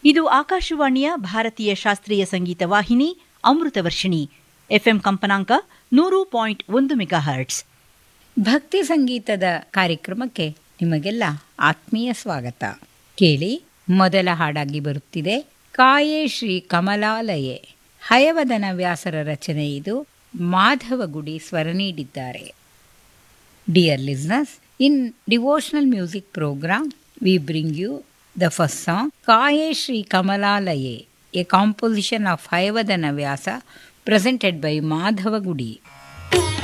ಇದು ಆಕಾಶವಾಣಿಯ ಭಾರತೀಯ ಶಾಸ್ತ್ರೀಯ ಸಂಗೀತ ವಾಹಿನಿ ಅಮೃತವರ್ಷಿಣಿ ಎಫ್ಎಂ ಕಂಪನಾಂಕ ನೂರು ಪಾಯಿಂಟ್ ಒಂದು ಮೆಗಾ ಹರ್ಟ್ಸ್ ಭಕ್ತಿ ಸಂಗೀತದ ಕಾರ್ಯಕ್ರಮಕ್ಕೆ ನಿಮಗೆಲ್ಲ ಆತ್ಮೀಯ ಸ್ವಾಗತ ಕೇಳಿ ಮೊದಲ ಹಾಡಾಗಿ ಬರುತ್ತಿದೆ ಕಾಯೇ ಶ್ರೀ ಕಮಲಾಲಯೆ ಹಯವದನ ವ್ಯಾಸರ ರಚನೆ ಇದು ಮಾಧವಗುಡಿ ಸ್ವರ ನೀಡಿದ್ದಾರೆ dear listeners in devotional music programme we bring you the first song ಕಾಯೇ ಶ್ರೀ ಕಮಲಾಲಯೆ a composition of Hayavadana Vyasa presented by Madhava Gudi.